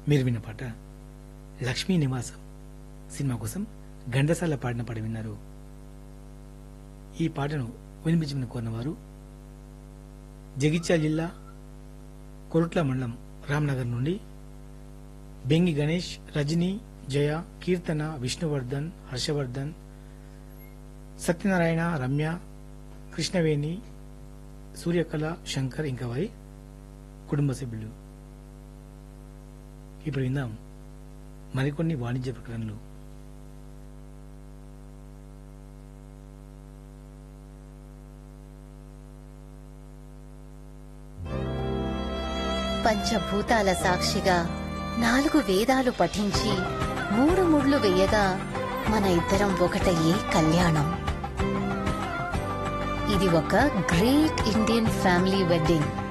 మీరు విన్న పాట లక్ష్మీ నివాసం సినిమా కోసం ఘంటసాల పాడిన పాట విన్నారు ఈ పాటను వినిపించమని కోరినవారు జగిత్యాల జిల్లా కొరుట్ల మండలం రామ్నగర్ నుండి బెంగి గణేష్ రజని జయ కీర్తన విష్ణువర్ధన్ హర్షవర్ధన్ సత్యనారాయణ రమ్య కృష్ణవేణి సూర్యకళ శంకర్ ఇంకా వారి కుటుంబ సభ్యులు ఇప్పుడు విందాం మరికొన్ని వాణిజ్య ప్రకటనలు పంచభూతాల సాక్షిగా నాలుగు వేదాలు పఠించి మూడు ముళ్ళు వేయగా మన ఇద్దరం ఒకటయ్యే కళ్యాణం ఇది ఒక గ్రేట్ ఇండియన్ ఫ్యామిలీ వెడ్డింగ్